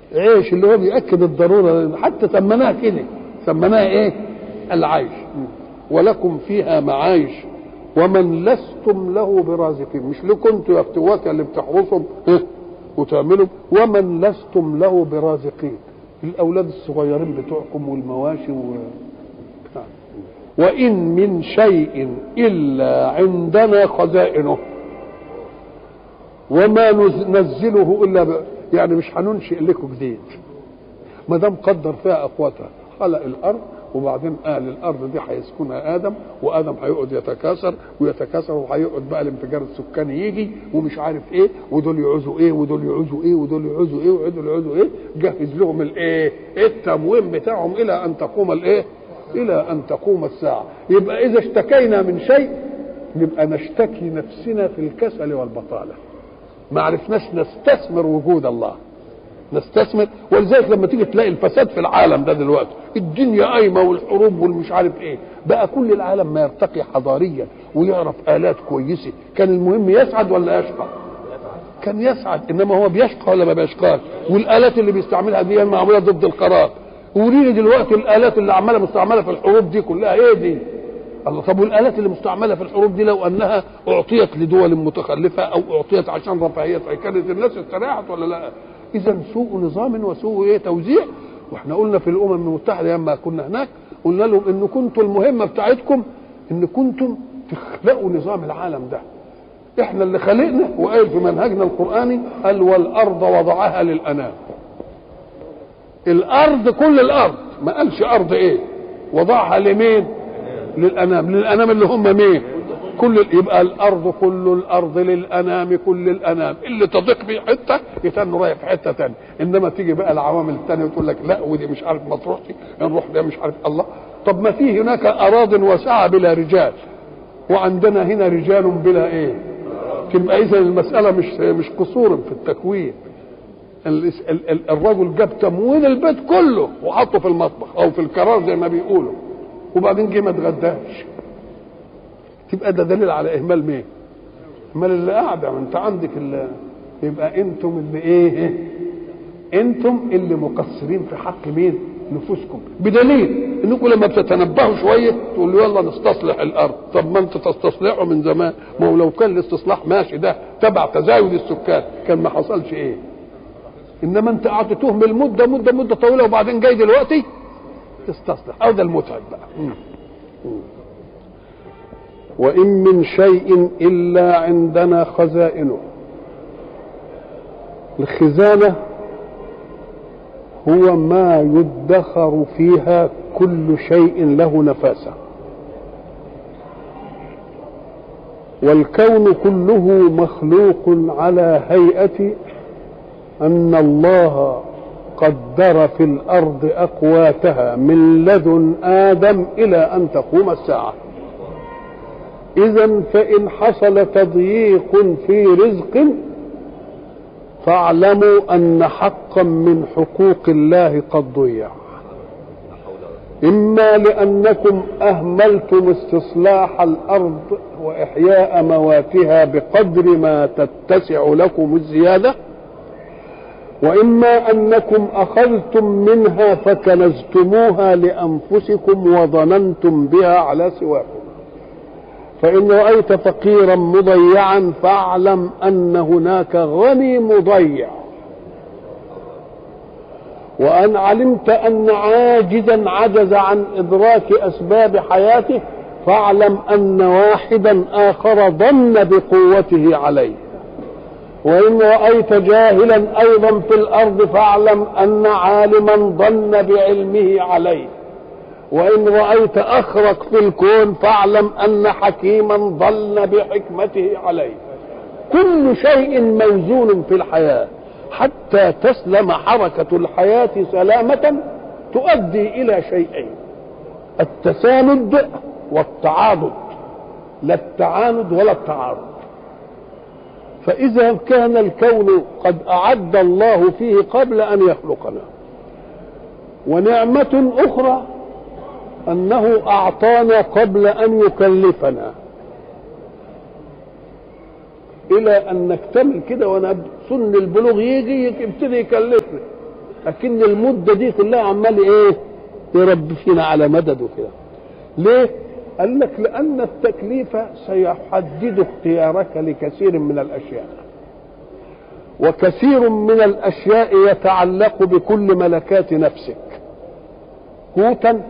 عيش اللي هو بيأكد الضرورة حتى سميناها كده سميناها ايه العيش ولكم فيها معايش ومن لستم له برازقين مش لكم انتوا يا افتوات اللي بتحرسهم إيه؟ وتعملوا ومن لستم له برازقين الاولاد الصغيرين بتوعكم والمواشي و... وان من شيء الا عندنا خزائنه وما ننزله الا ب... يعني مش هننشئ لكم جديد ما دام قدر فيها اقواتها خلق الارض وبعدين اهل الارض دي هيسكنها ادم وادم هيقعد يتكاثر ويتكاثر وهيقعد بقى الانفجار السكاني يجي ومش عارف ايه ودول يعوزوا ايه ودول يعوزوا ايه ودول يعوزوا ايه ودول يعوزوا ايه جهز لهم الايه التموين بتاعهم الى ان تقوم الايه الى ان تقوم الساعه يبقى اذا اشتكينا من شيء نبقى نشتكي نفسنا في الكسل والبطاله ما عرفناش نستثمر وجود الله نستثمر ولذلك لما تيجي تلاقي الفساد في العالم ده دلوقتي الدنيا قايمه والحروب والمش عارف ايه بقى كل العالم ما يرتقي حضاريا ويعرف الات كويسه كان المهم يسعد ولا يشقى كان يسعد انما هو بيشقى ولا ما بيشقاش والالات اللي بيستعملها دي معموله ضد القرار وريني دلوقتي الالات اللي عماله مستعمله في الحروب دي كلها ايه دي الله طب والالات اللي مستعمله في الحروب دي لو انها اعطيت لدول متخلفه او اعطيت عشان رفاهيه كانت الناس استريحت ولا لا؟ اذا سوء نظام وسوء ايه توزيع واحنا قلنا في الامم المتحده لما كنا هناك قلنا لهم ان كنتوا المهمه بتاعتكم ان كنتم تخلقوا نظام العالم ده احنا اللي خلقنا وقال في منهجنا القراني قال والارض وضعها للانام الارض كل الارض ما قالش ارض ايه وضعها لمين للانام للانام اللي هم مين كل يبقى الارض كل الارض للانام كل الانام اللي تضيق بيه حته يتنوا رايح في حته ثانيه انما تيجي بقى العوامل الثانيه وتقول لك لا ودي مش عارف ما تروحش نروح ده مش عارف الله طب ما في هناك اراض واسعه بلا رجال وعندنا هنا رجال بلا ايه تبقى اذا المساله مش مش قصور في التكوين الرجل جاب تموين البيت كله وحطه في المطبخ او في الكرار زي ما بيقولوا وبعدين جه ما اتغداش تبقى ده دليل على اهمال مين؟ اهمال اللي قاعده ما انت عندك اللي يبقى انتم اللي ايه؟ انتم اللي مقصرين في حق مين؟ نفوسكم بدليل انكم لما بتتنبهوا شويه تقولوا يلا نستصلح الارض طب ما انت تستصلحه من زمان ما هو لو كان الاستصلاح ماشي ده تبع تزايد السكان كان ما حصلش ايه انما انت قعدت تهمل مده مده مده طويله وبعدين جاي دلوقتي تستصلح او ده المتعب بقى م. م. وإن من شيء إلا عندنا خزائنه الخزانة هو ما يدخر فيها كل شيء له نفاسة والكون كله مخلوق على هيئة أن الله قدر في الأرض أقواتها من لدن آدم إلى أن تقوم الساعة إذا فإن حصل تضييق في رزق فاعلموا أن حقا من حقوق الله قد ضيع إما لأنكم أهملتم استصلاح الأرض وإحياء مواتها بقدر ما تتسع لكم الزيادة وإما أنكم أخذتم منها فكنزتموها لأنفسكم وظننتم بها على سواكم فإن رأيت فقيرا مضيعا فاعلم أن هناك غني مضيع وأن علمت أن عاجزا عجز عن إدراك أسباب حياته فاعلم أن واحدا آخر ظن بقوته عليه وإن رأيت جاهلا أيضا في الأرض فاعلم أن عالما ظن بعلمه عليه وإن رأيت أخرق في الكون فاعلم أن حكيما ظن بحكمته عليه كل شيء موزون في الحياة حتى تسلم حركة الحياة سلامة تؤدي إلى شيئين التساند والتعاضد لا التعاند ولا التعارض فإذا كان الكون قد أعد الله فيه قبل أن يخلقنا ونعمة أخرى أنه أعطانا قبل أن يكلفنا إلى أن نكتمل كده وأنا سن البلوغ يجي يبتدي يكلفنا لكن المده دي كلها عمال ايه يربي فينا على مدده كده ليه قال لك لان التكليف سيحدد اختيارك لكثير من الاشياء وكثير من الاشياء يتعلق بكل ملكات نفسك قوتا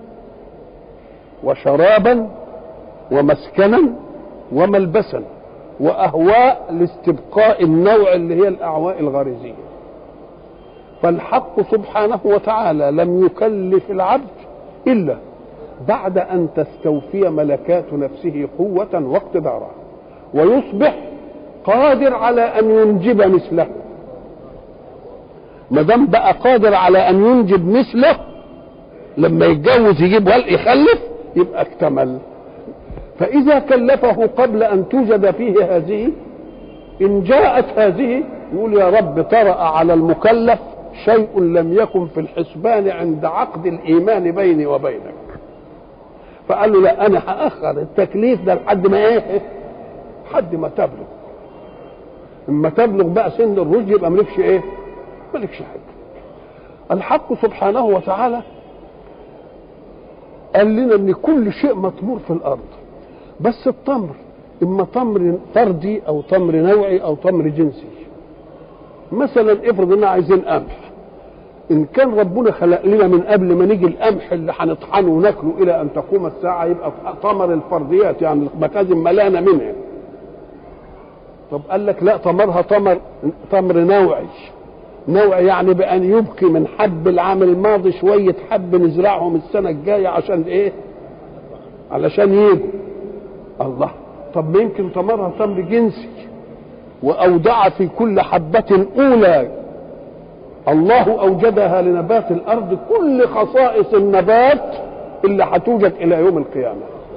وشرابا ومسكنا وملبسا واهواء لاستبقاء النوع اللي هي الاعواء الغريزيه فالحق سبحانه وتعالى لم يكلف العبد الا بعد ان تستوفي ملكات نفسه قوه واقتدارا ويصبح قادر على ان ينجب مثله ما دام بقى قادر على ان ينجب مثله لما يتجوز يجيب ولد يخلف يبقى اكتمل فاذا كلفه قبل ان توجد فيه هذه ان جاءت هذه يقول يا رب طرأ على المكلف شيء لم يكن في الحسبان عند عقد الايمان بيني وبينك فقال له لا انا هاخر التكليف ده لحد ما ايه لحد ما تبلغ اما تبلغ بقى سن الرشد يبقى مالكش ايه مالكش حاجه الحق سبحانه وتعالى قال لنا ان كل شيء مطمور في الارض بس التمر اما تمر فردي او تمر نوعي او تمر جنسي مثلا افرض اننا عايزين قمح ان كان ربنا خلق لنا من قبل ما نيجي القمح اللي هنطحنه وناكله الى ان تقوم الساعه يبقى تمر الفرديات يعني المخازن ملانه منها طب قال لك لا تمرها تمر تمر نوعي نوعي يعني بان يبقي من حب العام الماضي شويه حب نزرعهم السنه الجايه عشان ايه علشان يجوا الله طب ما يمكن تمرها تمر جنسي واودع في كل حبه اولى الله اوجدها لنبات الارض كل خصائص النبات اللي هتوجد الى يوم القيامه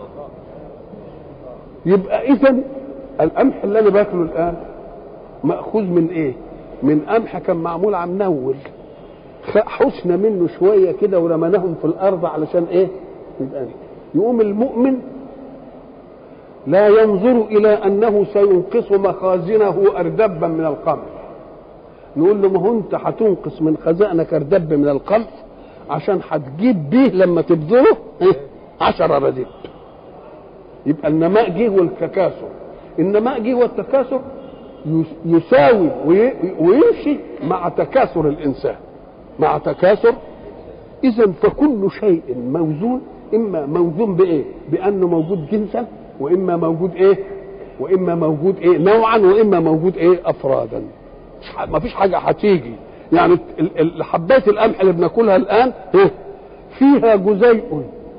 يبقى اذا القمح اللي انا باكله الان ماخوذ من ايه من قمح كان معمول عن نول حسنا منه شويه كده ورمناهم في الارض علشان ايه يبقى يقوم المؤمن لا ينظر الى انه سينقص مخازنه اردبا من القمح نقول له ما هو انت هتنقص من خزائنك اردب من القمح عشان هتجيب بيه لما تبذره ايه عشرة رديب يبقى النماء جه والتكاثر النماء جه والتكاثر يساوي ويمشي مع تكاثر الانسان مع تكاثر اذا فكل شيء موزون اما موزون بايه بانه موجود جنسا واما موجود ايه واما موجود ايه نوعا واما موجود ايه افرادا ما فيش حاجه هتيجي يعني حبات القمح اللي بناكلها الان إيه؟ فيها جزيء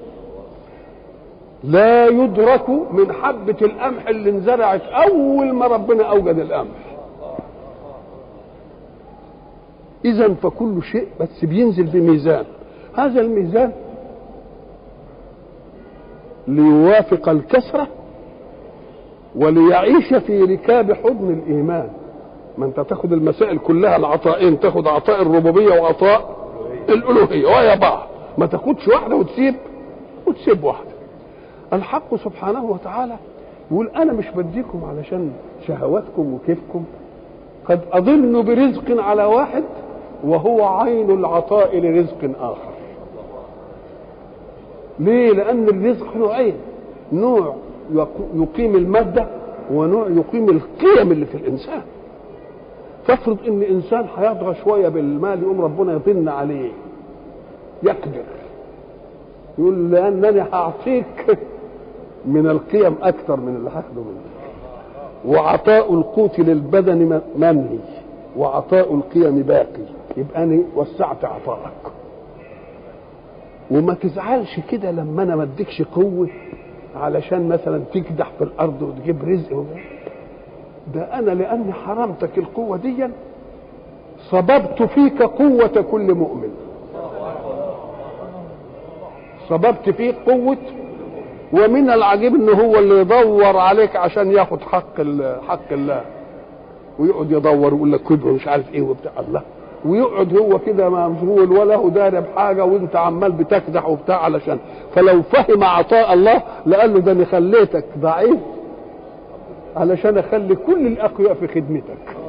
لا يدرك من حبة القمح اللي انزرعت أول ما ربنا أوجد القمح إذا فكل شيء بس بينزل بميزان هذا الميزان ليوافق الكسرة وليعيش في ركاب حضن الإيمان ما أنت تاخد المسائل كلها العطائين تاخد عطاء الربوبية وعطاء الألوهية ويا بعض ما تاخدش واحدة وتسيب وتسيب واحدة الحق سبحانه وتعالى يقول انا مش بديكم علشان شهواتكم وكيفكم قد اضن برزق على واحد وهو عين العطاء لرزق اخر ليه لان الرزق نوعين نوع يقيم الماده ونوع يقيم القيم اللي في الانسان تفرض ان انسان هيطغى شويه بالمال يقوم ربنا يطن عليه يقدر يقول لانني هعطيك من القيم اكثر من اللي هاخده منك وعطاء القوت للبدن منهي وعطاء القيم باقي يبقى انا وسعت عطائك وما تزعلش كده لما انا ما اديكش قوه علشان مثلا تكدح في الارض وتجيب رزق ده انا لاني حرمتك القوه دي صببت فيك قوه كل مؤمن صببت فيك قوه ومن العجيب ان هو اللي يدور عليك عشان ياخد حق حق الله ويقعد يدور ويقول لك كده مش عارف ايه وبتاع الله ويقعد هو كده مشغول ولا هو داري بحاجه وانت عمال بتكدح وبتاع علشان فلو فهم عطاء الله لقال له ده انا خليتك ضعيف علشان اخلي كل الاقوياء في خدمتك